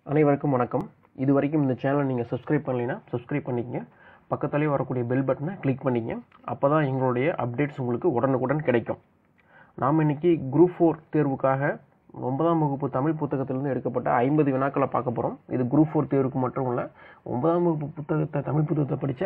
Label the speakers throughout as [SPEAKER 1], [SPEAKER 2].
[SPEAKER 1] அனைவருக்கும் வணக்கம் இது வரைக்கும் இந்த சேனலை நீங்கள் சப்ஸ்கிரைப் பண்ணலைன்னா சப்ஸ்கிரைப் பண்ணிக்கங்க பக்கத்துலேயே வரக்கூடிய பெல் பட்டனை கிளிக் பண்ணிக்கங்க அப்போ தான் எங்களுடைய அப்டேட்ஸ் உங்களுக்கு உடனுக்குடன் கிடைக்கும் நாம் இன்னைக்கு குரூப் ஃபோர் தேர்வுக்காக ஒன்பதாம் வகுப்பு தமிழ் புத்தகத்திலிருந்து எடுக்கப்பட்ட ஐம்பது வினாக்களை பார்க்க போகிறோம் இது குரூப் ஃபோர் தேர்வுக்கு மட்டும் இல்லை ஒன்பதாம் வகுப்பு புத்தகத்தை தமிழ் புத்தகத்தை படித்த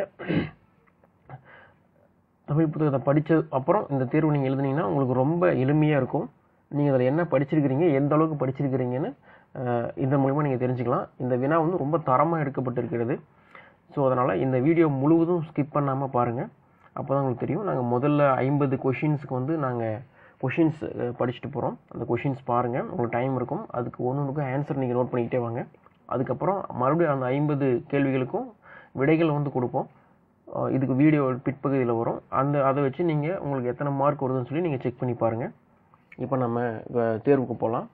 [SPEAKER 1] தமிழ் புத்தகத்தை படித்த அப்புறம் இந்த தேர்வு நீங்கள் எழுதுனீங்கன்னா உங்களுக்கு ரொம்ப எளிமையாக இருக்கும் நீங்கள் அதில் என்ன படிச்சிருக்கிறீங்க எந்த அளவுக்கு படிச்சிருக்கிறீங்கன்னு அஹ், இதன் மூலிமா நீங்கள் தெரிஞ்சுக்கலாம் இந்த வினா வந்து ரொம்ப தரமாக எடுக்கப்பட்டிருக்கிறது ஸோ அதனால் இந்த வீடியோ முழுவதும் ஸ்கிப் பண்ணாமல் பாருங்கள் அப்போ தான் உங்களுக்கு தெரியும் நாங்கள் முதல்ல ஐம்பது கொஷின்ஸுக்கு வந்து நாங்கள் கொஷின்ஸ் படிச்சுட்டு போகிறோம் அந்த கொஷின்ஸ் பாருங்கள் உங்களுக்கு டைம் இருக்கும் அதுக்கு ஒன்று ஒன்றுக்கும் ஆன்சர் நீங்கள் நோட் பண்ணிக்கிட்டே வாங்க அதுக்கப்புறம் மறுபடியும் அந்த ஐம்பது கேள்விகளுக்கும் விடைகள் வந்து கொடுப்போம் அஹ் இதுக்கு வீடியோ பிற்பகுதியில் வரும் அந்த அதை வச்சு நீங்கள் உங்களுக்கு எத்தனை மார்க் வருதுன்னு சொல்லி நீங்கள் செக் பண்ணி பாருங்கள் இப்போ நம்ம அஹ், தேர்வுக்கு போகலாம்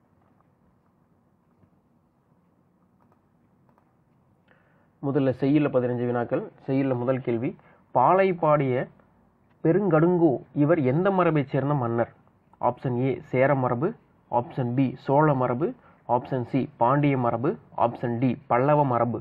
[SPEAKER 1] முதல்ல செய்யுள்ள பதினஞ்சு வினாக்கள் செய்யுள்ள முதல் கேள்வி பாலை பாடிய பெருங்கடுங்கோ இவர் எந்த மரபைச் சேர்ந்த மன்னர் ஆப்ஷன் ஏ சேர மரபு ஆப்ஷன் பி சோழ மரபு ஆப்ஷன் சி பாண்டிய மரபு ஆப்ஷன் டி பல்லவ மரபு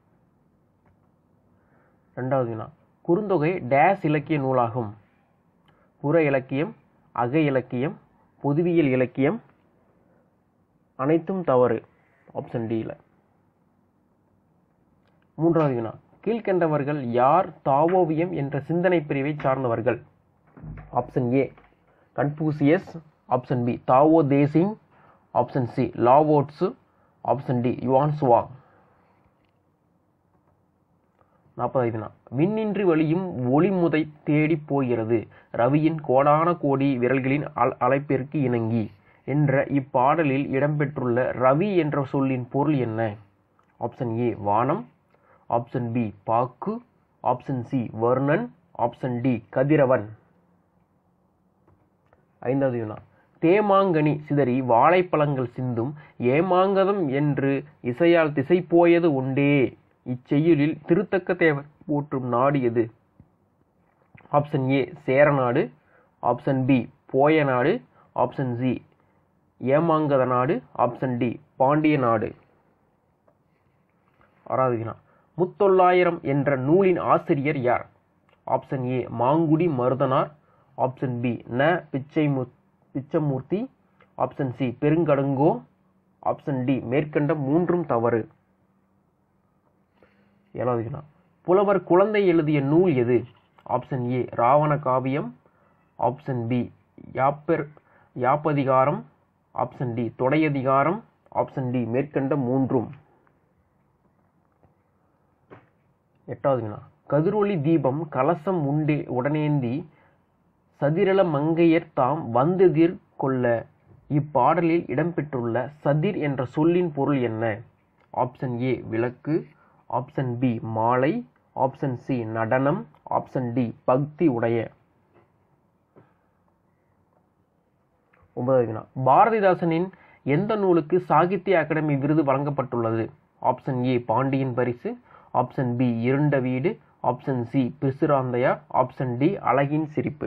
[SPEAKER 1] ரெண்டாவது வினா குறுந்தொகை டேஸ் இலக்கிய நூலாகும் புற இலக்கியம் அக இலக்கியம் பொதுவியல் இலக்கியம் அனைத்தும் தவறு ஆப்ஷன் டியில் மூன்றாவது வினா கீழ்கண்டவர்கள் யார் தாவோவியம் என்ற சிந்தனை பிரிவை சார்ந்தவர்கள் option A Confucius option B Tao தேசிங் option C Laozi option D யுவான்சுவா நாற்பதாவது வினா விண்ணின்றி வழியும் ஒளிமுதை தேடி போகிறது ரவியின் கோடான கோடி விரல்களின் அல் அழைப்பிற்கு இணங்கி என்ற இப்பாடலில் இடம்பெற்றுள்ள ரவி என்ற சொல்லின் பொருள் என்ன ஆப்ஷன் ஏ வானம் ஆப்ஷன் பி பாக்கு ஆப்ஷன் சி வர்ணன் ஆப்ஷன் டி கதிரவன் ஐந்தாவது வினா தேமாங்கனி சிதறி வாழைப்பழங்கள் சிந்தும் ஏமாங்கதம் என்று இசையால் திசை போயது உண்டே இச்செய்யுளில் திருத்தக்க தேவர் போற்றும் நாடு எது ஆப்ஷன் ஏ சேரநாடு ஆப்ஷன் பி போய நாடு ஆப்ஷன் சி ஏமாங்கத நாடு ஆப்ஷன் டி பாண்டிய நாடு ஆறாவது வினா முத்தொள்ளாயிரம் என்ற நூலின் ஆசிரியர் யார் option A Mangudi Marudanar option B ந பிச்சைமு Pichamurthy option C Perungadungo option D மேற்கண்ட மூன்றும் தவறு ஏழாவது வினா புலவர் குழந்தை எழுதிய நூல் எது option A Ravana Kaviyam option B யாப்பர் யாப்பதிகாரம் ஆப்ஷன் டி தொடையதிகாரம் ஆப்ஷன் டி மேற்கண்ட மூன்றும் எட்டாவது வினா கதிரொளி தீபம் கலசம் உண்டே உடனேந்தி சதிரள மங்கையர் தாம் வந்தெதிர் கொள்ள இப்பாடலில் இடம்பெற்றுள்ள சதிர் என்ற சொல்லின் பொருள் என்ன ஆப்ஷன் ஏ விளக்கு ஆப்ஷன் பி மாலை ஆப்ஷன் சி நடனம் ஆப்ஷன் டி பக்தி உடைய ஒன்பதாவது வினா பாரதிதாசனின் எந்த நூலுக்கு சாகித்ய அகாடமி விருது வழங்கப்பட்டுள்ளது ஆப்ஷன் ஏ பாண்டியன் பரிசு option B Irunda Veedu option C பிசுராந்தையா ஆப்ஷன் டி அழகின் சிரிப்பு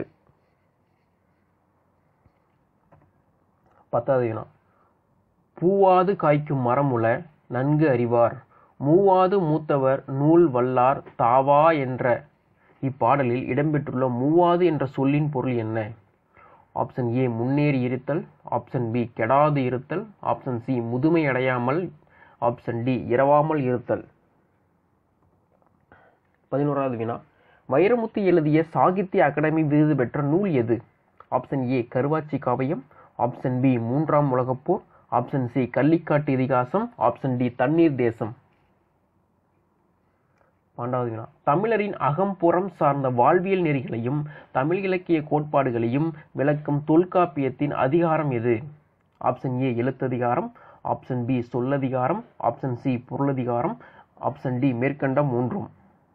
[SPEAKER 1] பத்தாவது வினா பூவாது காய்க்கும் மரமுல நன்கு அறிவார் மூவாது மூத்தவர் நூல் வல்லார் தாவா என்ற இப்பாடலில் இடம்பெற்றுள்ள மூவாது என்ற சொல்லின் பொருள் என்ன ஆப்ஷன் ஏ முன்னேறி இருத்தல் ஆப்ஷன் பி கெடாது இருத்தல் ஆப்ஷன் சி முதுமை அடையாமல் ஆப்ஷன் டி இரவாமல் இருத்தல் பதினோராவது வினா வைரமுத்து எழுதிய சாகித்ய அகாடமி விருது பெற்ற நூல் எது ஆப்ஷன் ஏ கருவாச்சி காவியம் ஆப்ஷன் பி மூன்றாம் உலகப் போர் ஆப்ஷன் சி கள்ளிக்காட்டு இதிகாசம் ஆப்ஷன் டி தண்ணீர் தேசம் பன்னெண்டாவது வினா தமிழரின் அகம்புறம் சார்ந்த வாழ்வியல் நெறிகளையும் தமிழ் இலக்கிய கோட்பாடுகளையும் விளக்கும் தொல்காப்பியத்தின் அதிகாரம் எது ஆப்ஷன் ஏ எழுத்ததிகாரம் ஆப்ஷன் பி சொல்லதிகாரம் ஆப்ஷன் சி பொருளதிகாரம் ஆப்ஷன் டி மேற்கண்ட மூன்றும்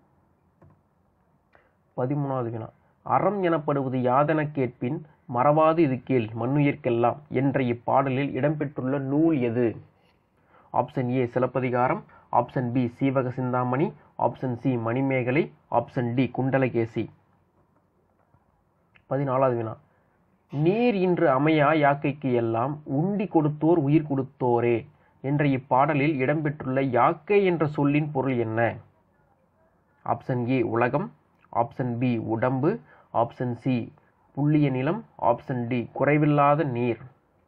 [SPEAKER 1] பதிமூணாவது வினா அறம் எனப்படுவது யாதென கேட்பின் மறவாது இது கேள் மண்ணுயிர்க்கெல்லாம் என்ற இப்பாடலில் இடம்பெற்றுள்ள நூல் எது option A Silappathikaram option B Seevaka Chintamani option C Manimekalai option D Kundalakesi பதினாலாவது வினா நீர் இன்று அமையா யாக்கைக்கு எல்லாம் உண்டி கொடுத்தோர் உயிர் கொடுத்தோரே என்ற இப்பாடலில் இடம்பெற்றுள்ள யாக்கை என்ற சொல்லின் பொருள் என்ன ஆப்ஷன் ஏ உலகம் ஆப்ஷன் பி உடம்பு ஆப்ஷன் சி புள்ளிய நிலம் ஆப்ஷன் டி குறைவில்லாத நீர்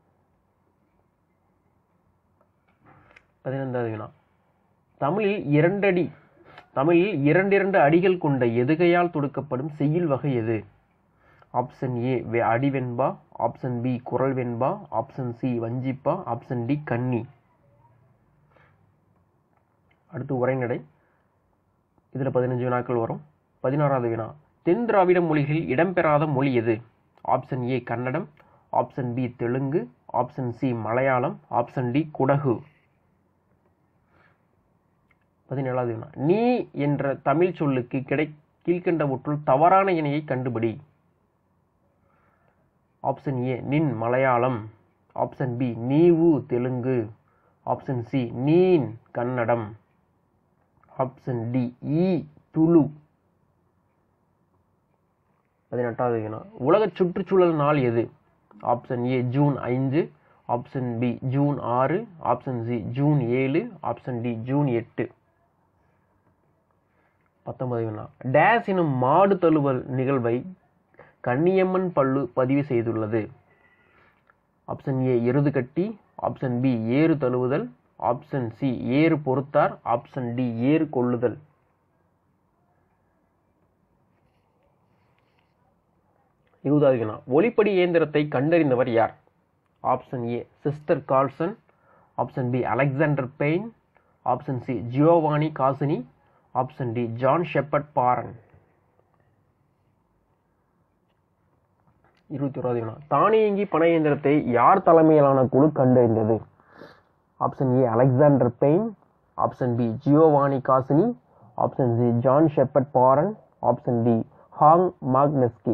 [SPEAKER 1] பதினைந்தாவது வினா தமிழில் இரண்டடி தமிழில் இரண்டிரண்டு அடிகள் கொண்ட எதுகையால் தொடுக்கப்படும் செய்யுள் வகை எது ஆப்ஷன் ஏ வெ அடிவெண்பா ஆப்ஷன் பி குரல் வெண்பா ஆப்ஷன் சி வஞ்சிப்பா ஆப்ஷன் டி கன்னி அடுத்து உரைநடை இதில் பதினஞ்சு வினாக்கள் வரும் பதினாறாவது வினா தென் திராவிட மொழிகளில் இடம்பெறாத மொழி எது option A Kannada option B Telugu option C Malayalam option D Kodagu பதினேழாவது வினா நீ என்ற தமிழ் சொல்லுக்கு கிடை கீழ்கண்டவற்றுள் தவறான இணையை கண்டுபிடி ஆப்ஷன் ஏ நின் மலையாளம் ஆப்ஷன் பி நீவு தெலுங்கு ஆப்ஷன் சி நீன் கன்னடம் ஆப்ஷன் டி இ துளு பதினெட்டாவது வினா உலக சுற்றுச்சூழல் நாள் எது ஆப்ஷன் ஏ ஜூன் ஐந்து ஆப்ஷன் பி ஜூன் ஆறு ஆப்ஷன் சி ஜூன் ஏழு ஆப்ஷன் டி ஜூன் எட்டு பத்தொன்பது வினா டேஸ் எனும் மாடு தழுவல் நிகழ்வை கன்னியம்மன் பள்ளு பதிவு செய்துள்ளது ஆப்ஷன் ஏ எருது கட்டி ஆப்ஷன் பி ஏறு தழுவுதல் ஆப்ஷன் சி ஏறு பொறுத்தார் ஆப்ஷன் டி ஏறு கொள்ளுதல் இருபதாவது வினா ஒளிப்படி இயந்திரத்தை கண்டறிந்தவர் யார் option A Chester Carlson option B Alexander Bain option C Giovanni Cassini option D John Shepherd Barron இருபத்தி ஓராவது வினா தானியங்கி பண இயந்திரத்தை யார் தலைமையிலான குழு கண்டறிந்தது option A Alexander Bain option B Giovanni Cassini option C John Shepherd Barron option D ஹாங் மாக்னஸ்கி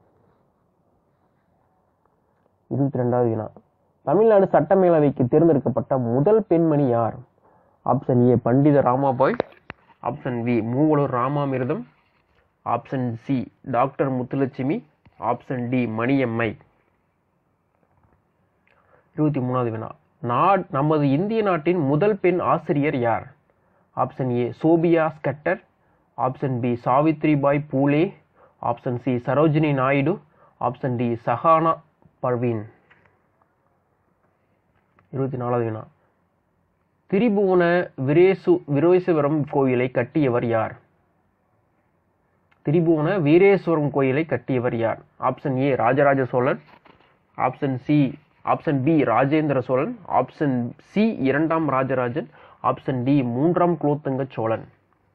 [SPEAKER 1] இருபத்தி ரெண்டாவது வினா தமிழ்நாடு சட்டமேலவைக்கு தேர்ந்தெடுக்கப்பட்ட முதல் பெண்மணி யார் option A Pandita Ramabai option B Moovalur Ramamirtham option C doctor Muthulakshmi option D Maniammai இருபத்தி மூணாவது வினா நாட் நமது இந்திய நாட்டின் முதல் பெண் ஆசிரியர் யார் option A Sophia Scudder option B Savitribai Phule option C Sarojini Naidu option D Shahana Parveen இருபத்தி நாலாவது வினா திரிபுவன விரேசு விரோசேஸ்வரம் கோயிலை கட்டியவர் யார் திரிபுவன வீரேஸ்வரம் கோயிலை கட்டியவர் யார் option A Rajaraja Cholan option C option B Rajendra Cholan option C இரண்டாம் ராஜராஜன் ஆப்ஷன் டி மூன்றாம் குலோத்துங்க சோழன்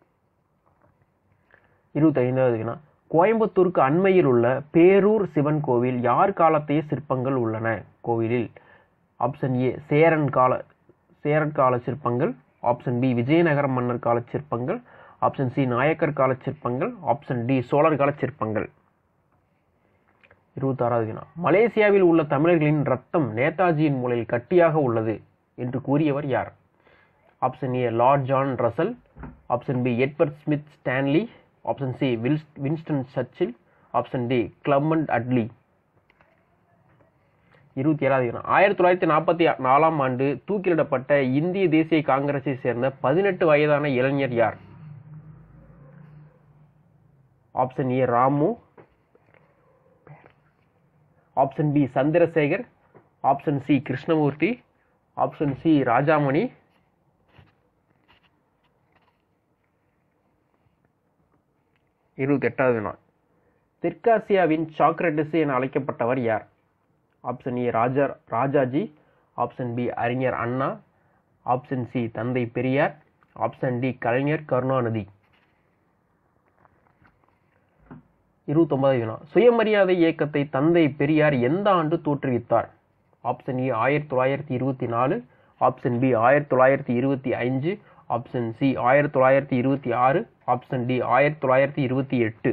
[SPEAKER 1] இருபத்தி ஐந்தாவது வினா கோயம்புத்தூருக்கு அண்மையில் உள்ள பேரூர் சிவன் கோவில் யார் காலத்தைய சிற்பங்கள் உள்ளன கோவிலில் ஆப்ஷன் ஏ சேரன் கால சேரன் கால சிற்பங்கள் ஆப்ஷன் பி விஜயநகர மன்னர் கால சிற்பங்கள் ஆப்ஷன் சி நாயக்கர் கால சிற்பங்கள் ஆப்ஷன் டி சோழர் கால சிற்பங்கள் இருபத்தாறாவது வினா மலேசியாவில் உள்ள தமிழர்களின் ரத்தம் நேதாஜியின் மூலையில் கட்டியாக உள்ளது என்று கூறியவர் யார் option A Lord John Russell option B Edward Smith Stanley option C வில் Winston Churchill option D Clement Attlee இருபத்தி ஏழாவது வினா ஆயிரத்தி தொள்ளாயிரத்தி நாற்பத்தி நாலாம் ஆண்டு தூக்கிலிடப்பட்ட இந்திய தேசிய காங்கிரஸை சேர்ந்த பதினெட்டு வயதான இளைஞர் யார் option A Ramu option B Chandrasekhar option C Krishnamurthy option C Rajamani இருபத்தி எட்டாவது வினா தெற்காசியாவின் சாக்ரட்டிஸ் என அழைக்கப்பட்டவர் யார் option A Raja Rajaji option B Arignar Anna option C Thanthai Periyar option D Kalaignar Karunanidhi இருபத்தொன்பது வினா சுயமரியாதை இயக்கத்தை தந்தை பெரியார் எந்த ஆண்டு தோற்றுவித்தார் ஆப்ஷன் ஏ ஆயிரத்தி தொள்ளாயிரத்தி இருபத்தி நாலு ஆப்ஷன் பி ஆயிரத்தி தொள்ளாயிரத்தி இருபத்தி அஞ்சு ஆப்ஷன் சி ஆயிரத்தி தொள்ளாயிரத்தி இருபத்தி ஆறு ஆப்ஷன் டி ஆயிரத்தி தொள்ளாயிரத்தி இருபத்தி எட்டு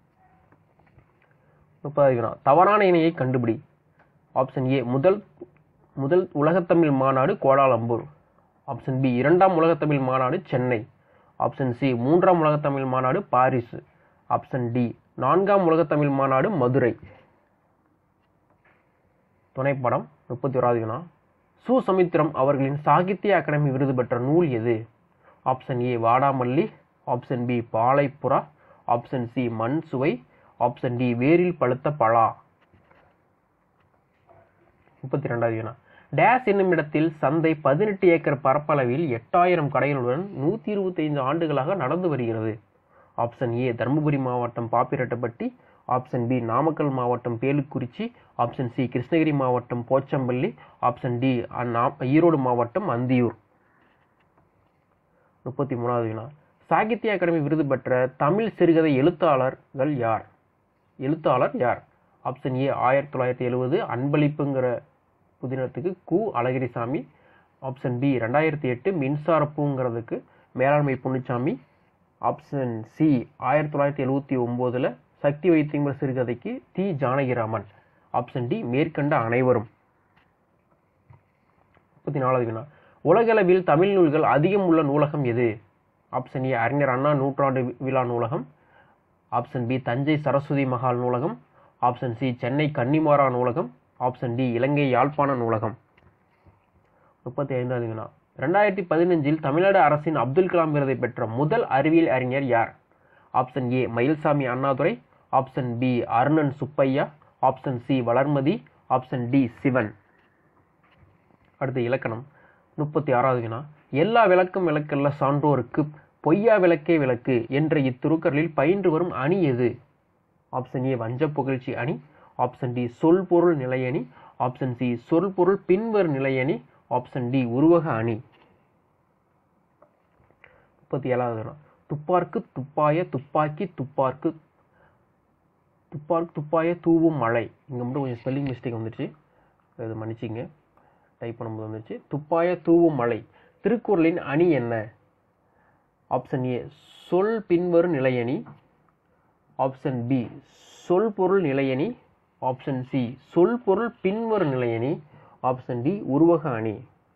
[SPEAKER 1] முப்பதாவது வினா தவறான இணையை கண்டுபிடி ஆப்ஷன் ஏ முதல் முதல் உலகத்தமிழ் மாநாடு கோலாலம்பூர் ஆப்ஷன் பி இரண்டாம் உலகத்தமிழ் மாநாடு சென்னை ஆப்ஷன் சி மூன்றாம் உலகத்தமிழ் மாநாடு பாரிஸ் ஆப்ஷன் டி நான்காம் உலகத்தமிழ் மாநாடு மதுரை துணைப்படம் முப்பத்தி ஓராவது வினா சுசமுத்திரம் அவர்களின் சாகித்ய அகாடமி விருது பெற்ற நூல் எது option A Vadamalli option B Palaippura option C Mann Suvai option D வேரில் பழுத்த பழா முப்பத்தி ரெண்டாவது வினா டேஸ் என்னும் இடத்தில் சந்தை பதினெட்டு ஏக்கர் பரப்பளவில் எட்டாயிரம் கடைகளுடன் நூற்றி இருபத்தைந்து ஆண்டுகளாக நடந்து வருகிறது ஆப்ஷன் ஏ தருமபுரி மாவட்டம் பாப்பிரெட்டப்பட்டி ஆப்ஷன் பி நாமக்கல் மாவட்டம் பேலுக்குறிச்சி ஆப்ஷன் சி கிருஷ்ணகிரி மாவட்டம் போச்சம்பள்ளி ஆப்ஷன் டி ஈரோடு மாவட்டம் அந்தியூர் முப்பத்தி மூணாவது வினா சாகித்ய அகாடமி விருது பெற்ற தமிழ் சிறுகதை எழுத்தாளர்கள் யார் எழுத்தாளர் யார் ஆப்ஷன் ஏ ஆயிரத்தி தொள்ளாயிரத்தி எழுபது அன்பளிப்புங்கிற புதினத்துக்கு கு அழகிரிசாமி ஆப்ஷன் பி ரெண்டாயிரத்தி எட்டு மின்சாரப்பூங்கிறதுக்கு மேலாண்மை பொன்னுச்சாமி ஆப்ஷன் சி ஆயிரத்தி தொள்ளாயிரத்தி எழுபத்தி ஒம்போதில் சக்தி வைத்தியங்கிற சிறுகதைக்கு தி ஜானகிராமன் ஆப்ஷன் டி மேற்கண்ட அனைவரும் முப்பத்தி நாலாவது வினா உலகளவில் தமிழ் நூல்கள் அதிகம் உள்ள நூலகம் எது ஆப்ஷன் ஏ அறிஞர் அண்ணா நூற்றாண்டு விழா நூலகம் ஆப்ஷன் பி தஞ்சை சரஸ்வதி மகால் நூலகம் ஆப்ஷன் சி சென்னை கன்னிமாரா நூலகம் ஆப்ஷன் டி இலங்கை யாழ்ப்பாண நூலகம் முப்பத்தி ஐந்தாவது வினா ரெண்டாயிரத்தி பதினஞ்சில் தமிழ்நாடு அரசின் அப்துல் கலாம் விருதை பெற்ற முதல் அறிவியல் அறிஞர் யார் option A Mayilsamy Annadurai option B Arunan Subbiah option C Valarmathi option D Sivan அடுத்து இலக்கணம் முப்பத்தி ஆறாவது வினா எல்லா விளக்கும் விளக்கல்ல சான்றோருக்கு பொய்யா விளக்கே விளக்கு என்ற இத்திருக்கரில் பயின்று வரும் அணி எது ஆப்ஷன் ஏ வஞ்ச புகழ்ச்சி அணி ஆப்ஷன் டி சொல் பொருள் நிலையணி ஆப்ஷன் சி சொல் பொருள் பின்வரு நிலையணி ஆப்ஷன் டி உருவக அணி முப்பத்தி ஏழாவது வினா துப்பார்க்கு துப்பாய துப்பாக்கி துப்பார்க்கு துப்பார்க்கு துப்பாய தூவும் மழை இங்கே மட்டும் கொஞ்சம் ஸ்பெல்லிங் மிஸ்டேக் வந்துருச்சு இது மன்னிச்சிங்க டைப் பண்ணும்போது வந்துருச்சு துப்பாய தூவும் மழை திருக்குறளின் அணி என்ன ஆப்ஷன் ஏ சொல் பின்வரு நிலையணி ஆப்ஷன் பி சொல் பொருள் நிலையணி ஆப்ஷன் சி சொல் பொருள் பின்வரு நிலையணி ஆப்ஷன் டி உருவக அணி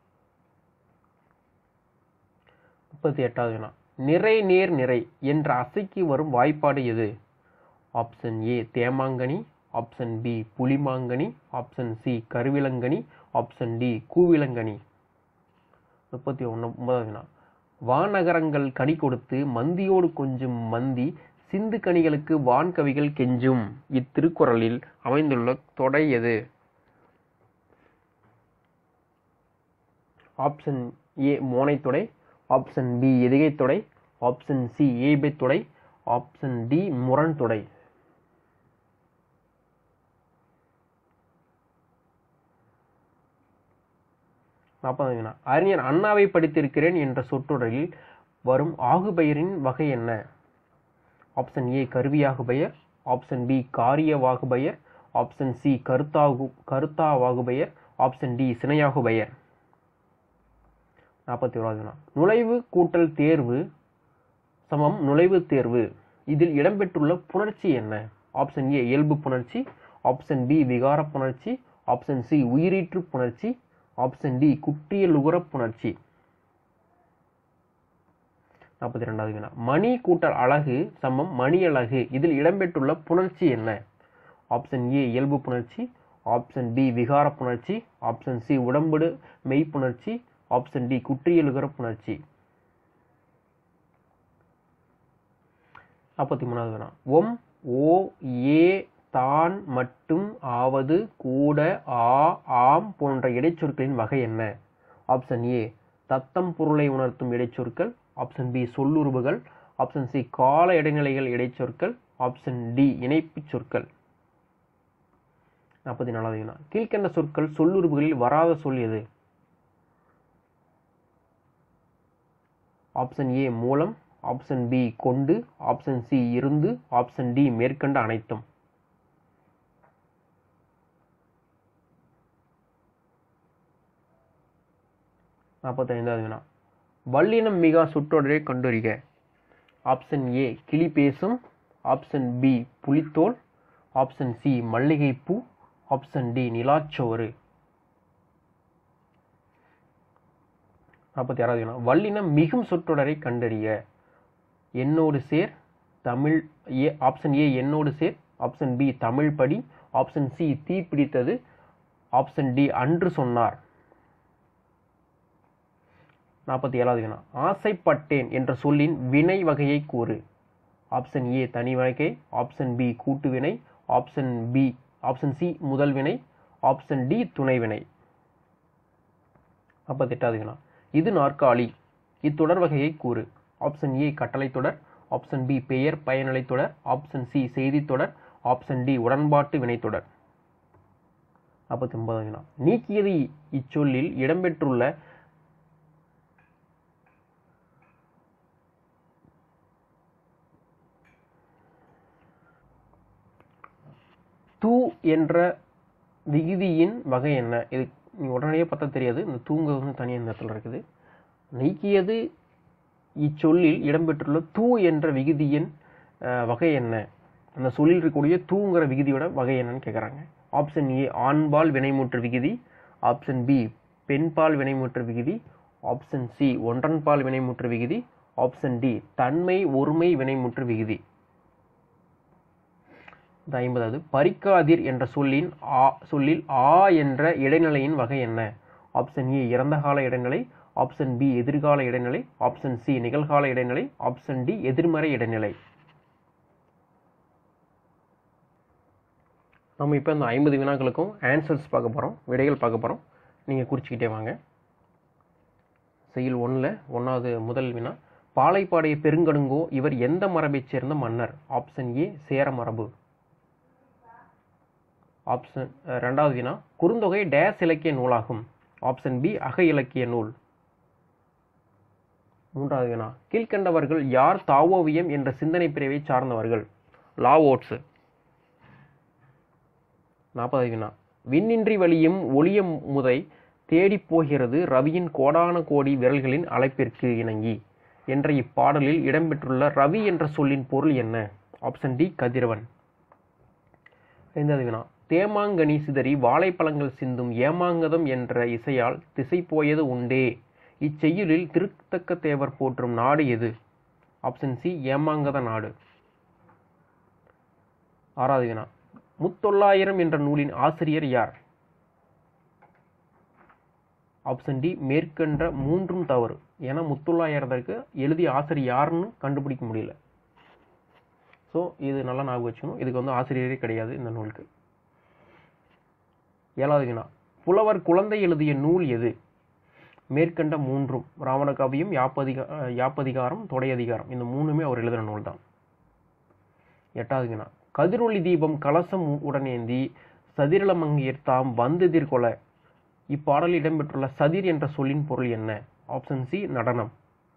[SPEAKER 1] முப்பத்தி எட்டாவது வினா நிறை நேர் நிறை என்ற அசைக்கு வரும் வாய்ப்பாடு எது ஆப்ஷன் ஏ தேமாங்கனி ஆப்ஷன் பி புலிமாங்கனி ஆப்ஷன் சி கருவிலங்கனி ஆப்ஷன் டி கூவிலங்கனி முப்பத்தி ஒன்று ஒன்பதாவது வினா வானகரங்கள் கனி கொடுத்து மந்தியோடு கொஞ்சம் மந்தி சிந்து கனிகளுக்கு வான்கவிகள் கெஞ்சும் இத்திருக்குறளில் அமைந்துள்ள தொடை எது ஆப்ஷன் ஏ மோனைத்தொடை ஆப்ஷன் பி எதிகைத்தொடை ஆப்ஷன் சி ஏபைத்தொடை ஆப்ஷன் டி முரண் தொடை நாற்பது வினா அறிஞர் அண்ணாவை படித்திருக்கிறேன் என்ற சொற்றொடரில் வரும் ஆகுபெயரின் வகை என்ன ஆப்ஷன் ஏ கருவியாகுபெயர் ஆப்ஷன் பி காரியவாகுபெயர் ஆப்ஷன் சி கருத்தாகு கருத்தாவாகுபெயர் ஆப்ஷன் டி சினையாகுபெயர் நாற்பத்தி ஓராவது வினா நுழைவு கூட்டல் தேர்வு சமம் நுழைவுத் தேர்வு இதில் இடம்பெற்றுள்ள புணர்ச்சி என்ன ஆப்ஷன் ஏ இயல்பு புணர்ச்சி ஆப்ஷன் பி விகார புணர்ச்சி ஆப்ஷன் சி உயிரீற்று புணர்ச்சி ஆப்ஷன் டி குற்றியலுகர புணர்ச்சி நாற்பத்தி ரெண்டாவது வினா மணி கூட்டல் அழகு சமம் மணி அழகு இதில் இடம்பெற்றுள்ள புணர்ச்சி என்ன ஆப்ஷன் ஏ இயல்பு புணர்ச்சி ஆப்ஷன் பி விகார புணர்ச்சி ஆப்ஷன் சி உடம்புடு மெய்ப்புணர்ச்சி ஆப்ஷன் டி குற்றியலுகர புணர்ச்சி நாற்பத்தி மூணாவது வினா ஒம் ஓ ஏ தான் மட்டும் ஆவது கூட ஆ ஆம் போன்ற இடைச்சொற்களின் வகை என்ன ஆப்ஷன் ஏ தத்தம் பொருளை உணர்த்தும் இடைச்சொற்கள் ஆப்ஷன் பி சொல்லுருவுகள் ஆப்ஷன் சி கால இடைநிலைகள் இடைச்சொற்கள் ஆப்ஷன் டி இணைப்புச் சொற்கள் நாற்பத்தி நாலாவது வினா கீழ்கண்ட சொற்கள் சொல்லுருவுகளில் வராத சொல் எது ஆப்ஷன் ஏ மூலம் ஆப்ஷன் பி கொண்டு ஆப்ஷன் சி இருந்து ஆப்ஷன் டி மேற்கண்ட அனைத்தும் நாற்பத்தைந்தாவது வினா வல்லினம் மிகா சுற்றொடரை கண்டறிக ஆப்ஷன் ஏ கிளி பேசும் ஆப்ஷன் பி புலித்தோல் ஆப்ஷன் சி மல்லிகைப்பூ ஆப்ஷன் டி நிலாச்சோறு நாற்பத்தி ஆறாவது வினா வல்லினம் மிகும் சொற்றொடரை கண்டறிய என்னோடு சேர் தமிழ் ஏ ஆப்ஷன் ஏ என்னோடு சேர் ஆப்ஷன் பி தமிழ் படி ஆப்ஷன் சி தீ பிடித்தது ஆப்ஷன் டி அன்று சொன்னார் நாற்பத்தி ஏழாவது வினா ஆசைப்பட்டேன் என்ற சொல்லின் வினை வகையை கூறு ஆப்ஷன் ஏ தனி வகை ஆப்ஷன் பி கூட்டு வினை ஆப்ஷன் பி ஆப்ஷன் சி முதல் வினை ஆப்ஷன் டி துணை வினை நாற்பத்தெட்டாவது வினா இது நாற்காலி இத்தொடர் வகையை கூறு ஆப்ஷன் ஏ கட்டளை தொடர் ஆப்ஷன் பி பெயர் பயனலை தொடர் ஆப்ஷன் சி செய்தி தொடர் ஆப்ஷன் டி உடன்பாட்டு வினைத்தொடர் நாற்பத்தி ஒன்பதாம் வினா நீக்கியது இச்சொல்லில் இடம்பெற்றுள்ள தூ என்ற விகுதியின் வகை என்ன இது நீ உடனடியே பார்த்தா தெரியாது இந்த தூங்கிறது வந்து தனியாக இந்த இடத்துல இருக்குது நீக்கியது இச்சொல்லில் இடம்பெற்றுள்ள தூ என்ற விகுதியின் அஹ், வகை என்ன அந்த சொல்லில் இருக்கக்கூடிய தூங்கிற விகுதியோட வகை என்னன்னு கேட்குறாங்க ஆப்ஷன் ஏ ஆண்பால் வினைமுற்று விகுதி ஆப்ஷன் பி பெண்பால் வினைமுற்று விகுதி ஆப்ஷன் சி ஒன்றன்பால் வினைமுற்று விகுதி ஆப்ஷன் டி தன்மை ஒருமை வினைமுற்று விகுதி இந்த ஐம்பதாவது பறிக்காதீர் என்ற சொல்லின் ஆ சொல்லில் ஆ என்ற இடைநிலையின் வகை என்ன ஆப்ஷன் ஏ இறந்த கால இடைநிலை ஆப்ஷன் பி எதிர்கால இடைநிலை ஆப்ஷன் சி நிகழ்கால இடைநிலை ஆப்ஷன் டி எதிர்மறை இடைநிலை நம்ம இப்போ இந்த ஐம்பது வினாக்களுக்கும் ஆன்சர்ஸ் பார்க்க போகிறோம் விடைகள் பார்க்க போகிறோம் நீங்கள் குறிச்சிக்கிட்டே வாங்க செயல் ஒன்றில் ஒன்றாவது முதல் வினா பாலைப்பாடைய பெருங்கடுங்கோ இவர் எந்த மரபைச் சேர்ந்த மன்னர் ஆப்ஷன் ஏ சேர மரபு ஆப்ஷன் அஹ், ரெண்டாவது வினா குறுந்தொகை டேஸ் இலக்கிய நூலாகும் ஆப்ஷன் பி அக இலக்கிய நூல் மூன்றாவது வினா கீழ்கண்டவர்கள் யார் தாவோவியம் என்ற சிந்தனை பிரிவை சார்ந்தவர்கள் லாவோட்ஸ் நாற்பது வினா விண்ணின்றி வழியும் ஒளிய முதை தேடிப் போகிறது ரவியின் கோடான கோடி விரல்களின் அழைப்பிற்கு இணங்கி என்ற இப்பாடலில் இடம்பெற்றுள்ள ரவி என்ற சொல்லின் பொருள் என்ன ஆப்ஷன் டி கதிரவன் ஐந்தாவது வினா தேமாங்கனி சிதறி வாழைப்பழங்கள் சிந்தும் ஏமாங்கதம் என்ற இசையால் திசை போயது உண்டே இச்செய்யுளில் திருத்தக்க தேவர் போற்றும் நாடு எது ஆப்ஷன் சி ஏமாங்கத நாடு ஆறாவது வினா முத்தொள்ளாயிரம் என்ற நூலின் ஆசிரியர் யார் ஆப்ஷன் டி மேற்கண்ட மூன்றும் தவறு ஏன்னா முத்தொள்ளாயிரத்திற்கு எழுதிய ஆசிரியர் யாருன்னு கண்டுபிடிக்க முடியல ஸோ இது நல்லா ஞாபகம் வச்சுக்கணும் இதுக்கு வந்து ஆசிரியரே கிடையாது இந்த நூலுக்கு ஏழாவது வினா புலவர் குழந்தை எழுதிய நூல் எது மேற்கண்ட மூன்றும் ராவண காவியம் யாப்பதிகா அஹ், யாப்பதிகாரம் தொடையதிகாரம் இந்த மூணுமே அவர் எழுதின நூல் தான் எட்டாவது வினா கதிரொளி தீபம் கலசம் உடனேந்தி சதிரளமங்கையர் தாம் வந்து எதிர்கொள்ள இப்பாடலில் இடம்பெற்றுள்ள சதிர் என்ற சொல்லின் பொருள் என்ன ஆப்ஷன் சி நடனம்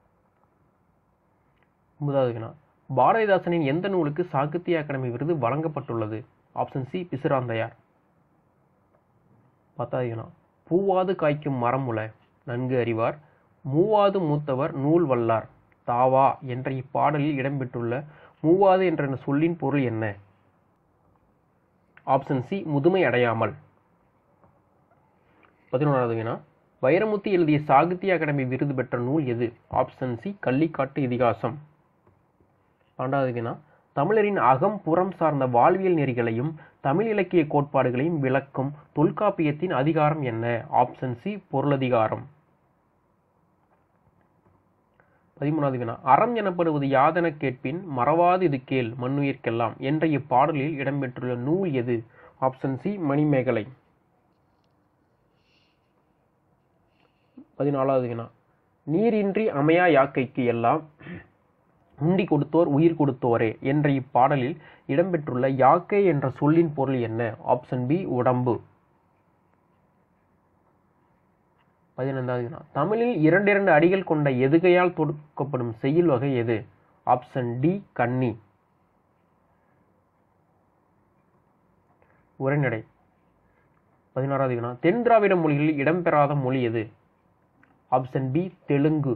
[SPEAKER 1] ஒன்பதாவது வினா பாரதிதாசனின் எந்த நூலுக்கு சாகித்ய அகாடமி விருது வழங்கப்பட்டுள்ளது ஆப்ஷன் சி பிசிராந்தையார் பத்தாவது வினா பூவாது காய்க்கும் மரமுல நன்கு அறிவார் மூவாது மூத்தவர் நூல் வல்லார் தாவா என்ற இப்பாடலில் இடம்பெற்றுள்ள மூவாது என்ற சொல்லின் பொருள் என்ன ஆப்ஷன் சி முதுமை அடையாமல் பதினோராவது வினா வைரமுத்து எழுதிய சாகித்ய அகாடமி விருது பெற்ற நூல் எது ஆப்ஷன் சி கள்ளிக்காட்டு இதிகாசம் பன்னெண்டாவது வினா தமிழரின் அகம் புறம் சார்ந்த வாழ்வியல் நெறிகளையும் தமிழ் இலக்கிய கோட்பாடுகளையும் விளக்கும் தொல்காப்பியத்தின் அதிகாரம் என்ன ஆப்ஷன் சி பொருளதிகாரம் பதிமூணாவது வினா அறம் எனப்படுவது யாதெனக் கேட்பின் மறவாது இது கேள் மண்ணுயிர்க்கெல்லாம் என்ற இப்பாடலில் இடம்பெற்றுள்ள நூல் எது ஆப்ஷன் சி மணிமேகலை பதினாலாவது வினா நீரின்றி அமையா யாக்கைக்கு எல்லாம் உண்டி கொடுத்தோர் உயிர் கொடுத்தோரே என்ற இப்பாடலில் இடம்பெற்றுள்ள யாக்கை என்ற சொல்லின் பொருள் என்ன ஆப்ஷன் பி உடம்பு பதினைந்தாவது வினா தமிழில் இரண்டிரண்டு அடிகள் கொண்ட எதுகையால் தொடுக்கப்படும் செய்யுள் வகை எது ஆப்ஷன் டி கன்னி உரைநடை பதினாறாவது வினா தென் திராவிட மொழிகளில் இடம்பெறாத மொழி எது ஆப்ஷன் பி தெலுங்கு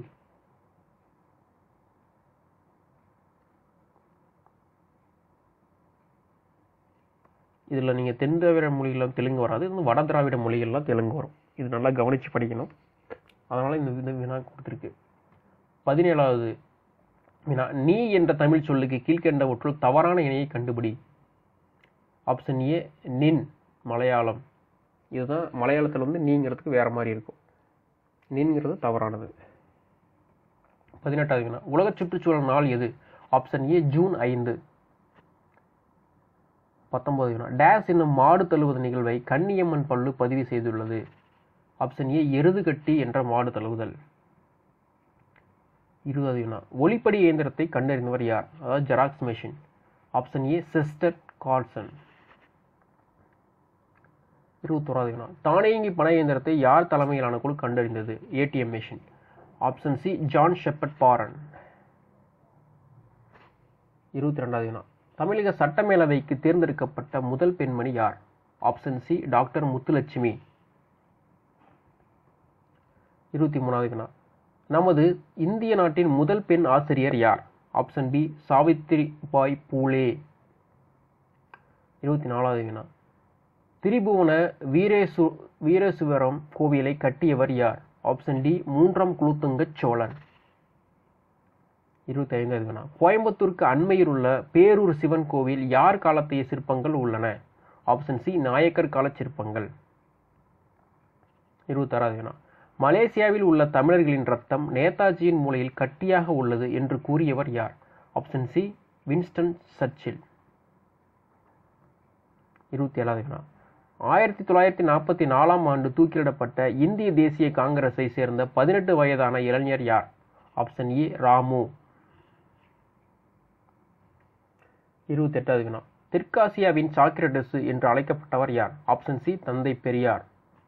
[SPEAKER 1] இதில் நீங்கள் தென் திராவிட மொழிகளில் தெலுங்கு வராது இது வந்து வட திராவிட மொழிகள்லாம் தெலுங்கு வரும் இது நல்லா கவனித்து படிக்கணும் அதனால் இந்த இந்த வினா கொடுத்துருக்கு பதினேழாவது வினா நீ என்ற தமிழ் சொல்லுக்கு கீழ்கண்டவற்றுள் தவறான இணையை கண்டுபிடி ஆப்ஷன் ஏ நின் மலையாளம் இதுதான் மலையாளத்தில் வந்து நீங்கிறதுக்கு வேற மாதிரி இருக்கும் நின்ங்கிறது தவறானது பதினெட்டாவது வினா உலக சுற்றுச்சூழல் நாள் எது ஆப்ஷன் ஏ ஜூன் ஐந்து பத்தொன்பது வினா டேஸ் என்னும் மாடு தழுவது நிகழ்வை கன்னியம்மன் பல்லு பதிவு செய்துள்ளது ஆப்ஷன் ஏ எருது கட்டி என்ற மாடு தழுவுதல் இருபது வினா ஒளிப்படி இயந்திரத்தை கண்டறிந்தவர் யார் அதாவது xerox machine option A Chester Carson இருபத்தோராது வினா தானியங்கி பண இயந்திரத்தை யார் தலைமையிலான குழு கண்டறிந்தது ATM machine option C John Shepherd Barron இருபத்தி ரெண்டாவது வினா தமிழக சட்டமேலவைக்கு தேர்ந்தெடுக்கப்பட்ட முதல் பெண்மணி யார் ஆப்ஷன் சி டாக்டர் முத்துலட்சுமி இருபத்தி மூணாவது வினா நமது இந்திய நாட்டின் முதல் பெண் ஆசிரியர் யார் ஆப்ஷன் பி சாவித்ரி பாய் பூலே இருபத்தி நாலாவது வினா திரிபுவன வீரேசு வீரேசுவரம் கோவிலை கட்டியவர் யார் ஆப்ஷன் டி மூன்றாம் குலோத்துங்க சோழன் இருபத்தி ஐந்தாவது வினா கோயம்புத்தூருக்கு அண்மையில் உள்ள பேரூர் சிவன் கோவில் யார் காலத்தைய சிற்பங்கள் உள்ளன ஆப்ஷன் சி நாயக்கர் கால சிற்பங்கள் இருபத்தாறாவது வினா மலேசியாவில் உள்ள தமிழர்களின் ரத்தம் நேதாஜியின் மூலையில் கட்டியாக உள்ளது என்று கூறியவர் யார் ஆப்ஷன் சி வின்ஸ்டன் சர்ச்சில் இருபத்தி ஏழாவது வினா ஆயிரத்தி தொள்ளாயிரத்தி நாற்பத்தி நாலாம் ஆண்டு தூக்கிலிடப்பட்ட இந்திய தேசிய காங்கிரஸை சேர்ந்த பதினெட்டு வயதான இளைஞர் யார் ஆப்ஷன் ஏ ராமு இருபத்தி எட்டாவது வினா தெற்காசியாவின் சாக்ரடஸ் என்று அழைக்கப்பட்டவர் யார் ஆப்ஷன் சி தந்தை பெரியார்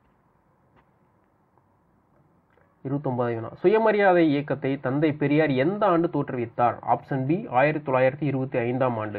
[SPEAKER 1] இருபத்தொன்பதாவது வினா சுயமரியாதை இயக்கத்தை தந்தை பெரியார் எந்த ஆண்டு தோற்றுவித்தார் ஆப்ஷன் பி ஆயிரத்தி தொள்ளாயிரத்தி இருபத்தி ஐந்தாம் ஆண்டு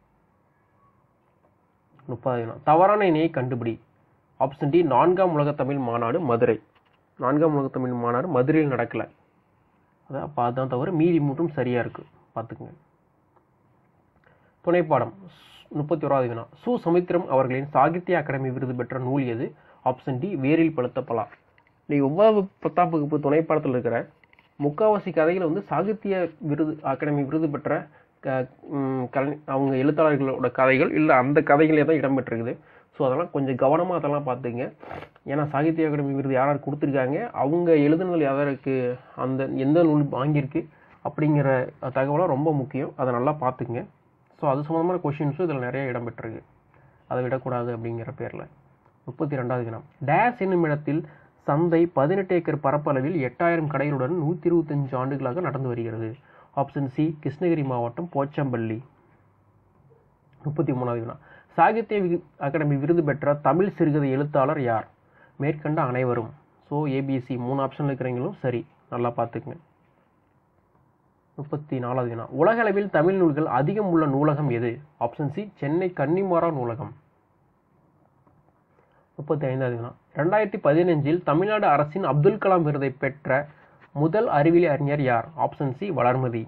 [SPEAKER 1] முப்பதாவது வினா தவறான இணையை கண்டுபிடி ஆப்ஷன் டி நான்காம் உலக தமிழ் மாநாடு மதுரை நான்காம் உலக தமிழ் மாநாடு மதுரையில் நடக்கல அதான் அப்போ அதுதான் தவிர மீதி மூன்றும் சரியா இருக்கு பார்த்துக்குங்க துணைப்பாடம் முப்பத்தி ஓராவது வினா சு சமுத்திரம் அவர்களின் சாகித்ய அகாடமி விருது பெற்ற நூல் எது ஆப்ஷன் டி வேரில் பழுத்த பலா நீ ஒவ்வொரு பத்தாம் வகுப்பு துணைப்பாடத்தில் இருக்கிற முக்காவாசி கதைகளை வந்து சாகித்ய விருது அகாடமி விருது பெற்ற க- ம், கலை அவங்க எழுத்தாளர்களோட கதைகள் இல்லை அந்த கதைகளே தான் இடம்பெற்றிருக்குது ஸோ அதெல்லாம் கொஞ்சம் கவனமாக அதெல்லாம் பார்த்துங்க ஏன்னா சாகித்ய அகாடமி விருது யார் யார் கொடுத்துருக்காங்க அவங்க எழுதுனது யாருக்கு அந்த எந்த நூல் வாங்கியிருக்கு அப்படிங்கிற தகவலை ரொம்ப முக்கியம் அதை நல்லா பார்த்துங்க ஸோ அது சம்மந்தமான கொஷின்ஸும் இதில் நிறைய இடம்பெற்றிருக்கு அதை விடக்கூடாது அப்படிங்கிற பேரில் முப்பத்தி ரெண்டாவது தினம் டேஸ் என்னும் இடத்தில் சந்தை பதினெட்டு ஏக்கர் பரப்பளவில் எட்டாயிரம் கடைகளுடன் நூற்றி இருபத்தஞ்சு ஆண்டுகளாக நடந்து வருகிறது ஆப்ஷன் சி கிருஷ்ணகிரி மாவட்டம் போச்சம்பள்ளி முப்பத்தி மூணாவது வினா சாகித்ய வி- அகாடமி விருது பெற்ற தமிழ் சிறுகதை எழுத்தாளர் யார் மேற்கண்ட அனைவரும் ஸோ ஏபிசி மூணு ஆப்ஷன் இருக்கிறவங்களும் சரி நல்லா பார்த்துக்குங்க முப்பத்தி நாலாவது வினா உலக அளவில் தமிழ் நூல்கள் அதிகம் உள்ள நூலகம் எது ஆப்ஷன் சி சென்னை கன்னிமாரா நூலகம் முப்பத்தி ஐந்தாவது வினா ரெண்டாயிரத்தி பதினஞ்சில் தமிழ்நாடு அரசின் அப்துல் கலாம் விருதை பெற்ற முதல் அறிவியல் அறிஞர் யார் ஆப்ஷன் சி வளர்மதி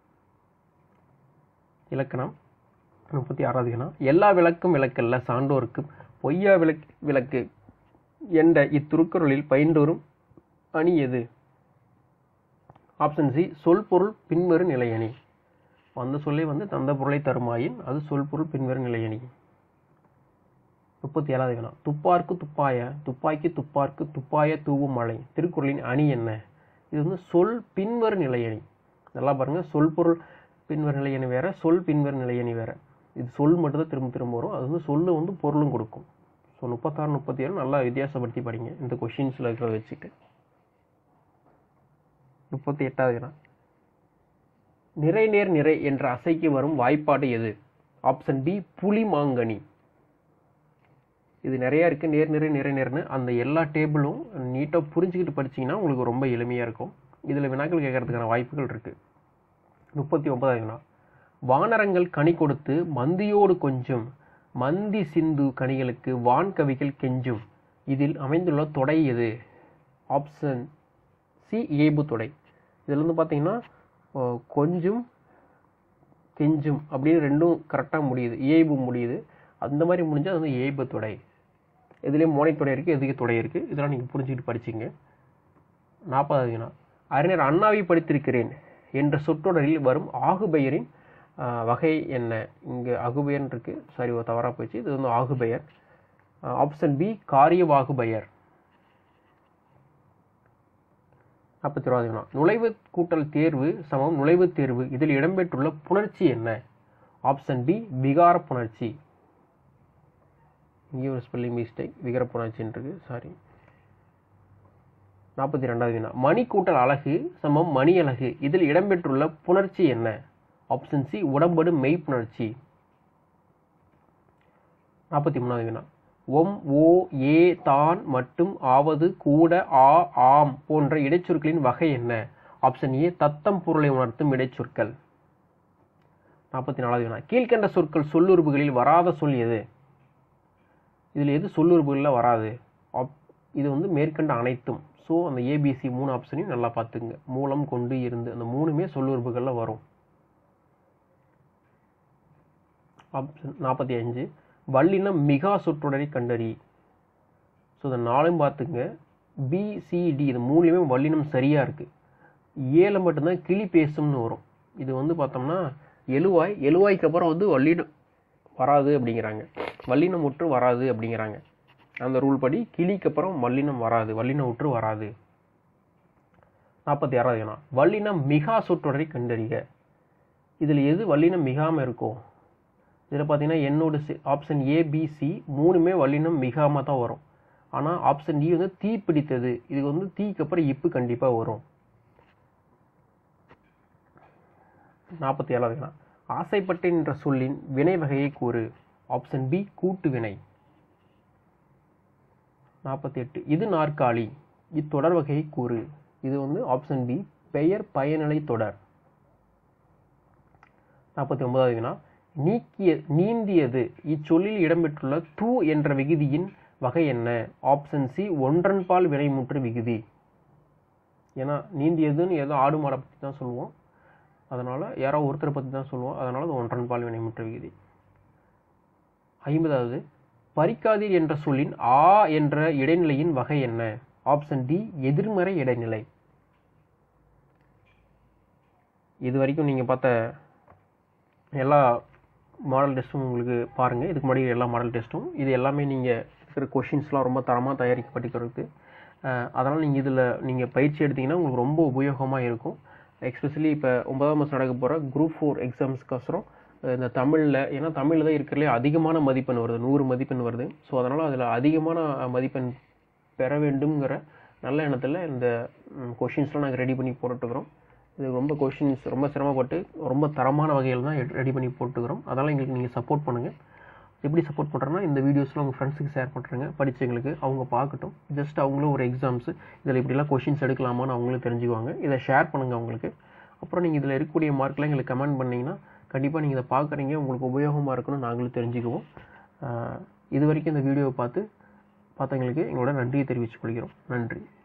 [SPEAKER 1] இலக்கணம் முப்பத்தி ஆறாவது வினா எல்லா விளக்கும் விளக்கல்ல சான்றோருக்கு பொய்யா விளக் விளக்கு என்ற இத்திருக்குறளில் பயின்றோரும் அணி எது ஆப்ஷன் சி சொல் பொருள் பின்வரு நிலையணி அந்த சொல்லை வந்து தந்த பொருளை தருமாயின் அது சொல் பொருள் பின்வரு நிலையணி முப்பத்தி ஏழாவது வினா துப்பார்க்கு துப்பாய துப்பாக்கி துப்பார்க்கு துப்பாய தூவும் மழை திருக்குறளின் அணி என்ன இது வந்து சொல் பின்வரு நிலையணி நல்லா பாருங்க சொல் பொருள் பின்வரு நிலையணி வேற சொல் பின்வரு நிலையணி வேற இது சொல் மட்டும் தான் திரும்ப திரும்ப வரும் அது வந்து சொல்லு வந்து பொருளும் கொடுக்கும் ஸோ முப்பத்தாறு முப்பத்தி ஏழு நல்லா வித்தியாசப்படுத்தி படிங்க இந்த கொஷின்ஸில் இருக்கிற வச்சுட்டு முப்பத்தி எட்டாவது வினா நிறை நேர் நிறை என்ற அசைக்கு வரும் வாய்ப்பாடு எது ஆப்ஷன் பி புலிமாங்கனி இது நிறைய இருக்கு நேர் நிறை நிறை நேர்னு அந்த எல்லா டேபிளும் நீட்டாக புரிஞ்சுக்கிட்டு படிச்சீங்கன்னா உங்களுக்கு ரொம்ப எளிமையா இருக்கும் இதுல வினாக்கள் கேட்கறதுக்கான வாய்ப்புகள் இருக்கு முப்பத்தி ஒன்பதாவது வினா வானரங்கள் கனி கொடுத்து மந்தியோடு கொஞ்சும் மந்தி சிந்து கனிகளுக்கு வான் கவிகள் கெஞ்சும் இதில் அமைந்துள்ள தொடை எது ஆப்ஷன் சி ஏபு தொடை இதில் வந்து பார்த்தீங்கன்னா அஹ், கொஞ்சும் கெஞ்சும் அப்படின்னு ரெண்டும் கரெக்டாக முடியுது ஏபு முடியுது அந்த மாதிரி முடிஞ்சால் அது வந்து ஏபு தொடை இதுலேயும் மோனை தொடை இருக்குது எதுக்கு தொடை இருக்குது இதெல்லாம் நீங்கள் புரிஞ்சுக்கிட்டு படிச்சிங்க நாற்பதாவது வினா அறிஞர் அண்ணாவை படித்திருக்கிறேன் என்ற சொற்றொடரில் வரும் ஆகுபெயரின் ஆஹ், வகை என்ன இங்கே அகுபெயர் இருக்கு சாரி தவறாக போயிடுச்சு இது வந்து ஆகுபெயர் ஆப்ஷன் பி காரியவாகுபெயர் நாற்பத்தி ஓராவது வினா நுழைவுத் கூட்டல் தேர்வு சமம் நுழைவுத் தேர்வு இதில் இடம்பெற்றுள்ள புணர்ச்சி என்ன ஆப்ஷன் பி விகார புணர்ச்சி இங்கே ஒரு ஸ்பெல்லிங் மிஸ்டேக் விகார புணர்ச்சின்னு இருக்கு சாரி நாற்பத்தி ரெண்டாவது வினா மணி கூட்டல் அலகு சமம் மணி அலகு இதில் இடம்பெற்றுள்ள புணர்ச்சி என்ன ஆப்ஷன் சி உடம்படு மெய் புணர்ச்சி நாற்பத்தி மூணாவது வினா ஒம் ஓ ஏ தான் மட்டும் ஆவது கூட ஆ ஆம் போன்ற இடைச்சொற்களின் வகை என்ன ஆப்ஷன் ஏ தத்தம் பொருளை உணர்த்தும் இடைச்சொற்கள் நாற்பத்தி நாலாவது வினா கீழ்கண்ட சொற்கள் சொல்லுறுப்புகளில் வராத சொல் எது இதில் எது சொல்லுறுப்புகளில் வராது ஆப் இது வந்து மேற்கண்ட அனைத்தும் ஸோ அந்த ஏபிசி மூணு ஆப்ஷனையும் நல்லா பார்த்துங்க மூலம் கொண்டு இருந்து அந்த மூணுமே சொல்லுறுப்புகளில் வரும் ஆப்ஷன் நாற்பத்தி அஞ்சு வல்லினம் மிகா சொற்றொடரை கண்டறி ஸோ இந்த நாலும் பார்த்துங்க பிசிடி இது மூணுமே வல்லினம் சரியாக இருக்குது ஏல மட்டும்தான் கிளி பேசும்னு வரும் இது வந்து பார்த்தோம்னா எழுவாய் எழுவாய்க்கு அப்புறம் வந்து வல்லினம் வராது அப்படிங்கிறாங்க வல்லினம் உற்று வராது அப்படிங்கிறாங்க அந்த ரூல் படி கிளிக்கு அப்புறம் வல்லினம் வராது வல்லினம் உற்று வராது நாற்பத்தி ஆறாவது வினா வல்லினம் மிகா சொற்றொடரை கண்டறிக இதில் எது வல்லினம் மிகாமல் இருக்கும் இதில் பார்த்தீங்கன்னா என்னோட ஆப்ஷன் ஏபிசி மூணுமே வல்லினம் மிகாம தான் வரும் ஆனால் ஆப்ஷன் டி வந்து தீ பிடித்தது இது வந்து தீக்கு அப்புறம் இப்பு கண்டிப்பாக வரும் நாற்பத்தி ஏழாவது வினா ஆசைப்பட்டேன் என்ற சொல்லின் வினை வகையை கூறு ஆப்ஷன் பி கூட்டு வினை நாற்பத்தி எட்டு இது நாற்காலி இத்தொடர் வகையை கூறு இது வந்து ஆப்ஷன் பி பெயர் பயனிலை தொடர் நாற்பத்தி ஒன்பதாவது வினா நீக்கிய நீந்தியது இச்சொல்லில் இடம்பெற்றுள்ள தூ என்ற விகுதியின் வகை என்ன ஆப்ஷன் சி ஒன்றன்பால் வினைமுற்று விகுதி ஏன்னா நீந்தியதுன்னு ஏதோ ஆடு மாடை பற்றி தான் சொல்லுவோம் அதனால் யாரோ ஒருத்தரை பற்றி தான் சொல்லுவோம் அதனால் அது ஒன்றன்பால் வினைமுற்று விகுதி ஐம்பதாவது பறிக்காதீர் என்ற சொல்லின் ஆ என்ற இடைநிலையின் வகை என்ன ஆப்ஷன் டி எதிர்மறை இடைநிலை இது வரைக்கும் நீங்கள் பார்த்த எல்லா மாடல் டெஸ்ட்டும் உங்களுக்கு பாருங்கள் இதுக்கு முன்னாடி எல்லா மாடல் டெஸ்ட்டும் இது எல்லாமே நீங்கள் இருக்கிற கொஷின்ஸ்லாம் ரொம்ப தரமாக தயாரிக்கப்பட்டிருக்கு அதனால் நீங்கள் இதில் நீங்கள் பயிற்சி எடுத்தீங்கன்னா உங்களுக்கு ரொம்ப உபயோகமாக இருக்கும் எக்ஸ்பெஷலி இப்போ ஒன்பதாம் மாதம் நடக்க போகிற குரூப் ஃபோர் எக்ஸாம்ஸ்க்கோசரம் இந்த தமிழில் ஏன்னா தமிழில் தான் இருக்கிறதுலே அதிகமான மதிப்பெண் வருது நூறு மதிப்பெண் வருது ஸோ அதனால் அதில் அதிகமான மதிப்பெண் பெற வேண்டுங்கிற நல்ல எண்ணத்தில் இந்த கொஷின்ஸ்லாம் நாங்கள் ரெடி பண்ணி போட்டுக்கிறோம் இது ரொம்ப கொஷின்ஸ் ரொம்ப சிரமப்பட்டு ரொம்ப தரமான வகையில் தான் ரெடி பண்ணி போட்டுக்கிறோம் அதனால் எங்களுக்கு நீங்கள் சப்போர்ட் பண்ணுங்கள் எப்படி சப்போர்ட் பண்ணுறேன்னா இந்த வீடியோஸ்லாம் உங்கள் ஃப்ரெண்ட்ஸுக்கு ஷேர் பண்ணுறேங்க படித்தவங்களுக்கு அவங்க பார்க்கட்டும் ஜஸ்ட் அவங்களும் ஒரு எக்ஸாம்ஸு இதில் இப்படிலாம் கொஷின்ஸ் எடுக்கலாமான்னு அவங்களும் தெரிஞ்சுக்குவாங்க இதை ஷேர் பண்ணுங்கள் அவங்களுக்கு அப்புறம் நீங்கள் இதில் இருக்கக்கூடிய மார்க்லாம் எங்களுக்கு கமெண்ட் பண்ணிங்கன்னா கண்டிப்பாக நீங்கள் இதை பார்க்குறீங்க உங்களுக்கு உபயோகமாக இருக்குன்னு நாங்களும் தெரிஞ்சுக்குவோம் இது வரைக்கும் இந்த வீடியோவை பார்த்து பார்த்தவங்களுக்கு எங்களோட நன்றியை தெரிவித்துக் கொள்கிறோம் நன்றி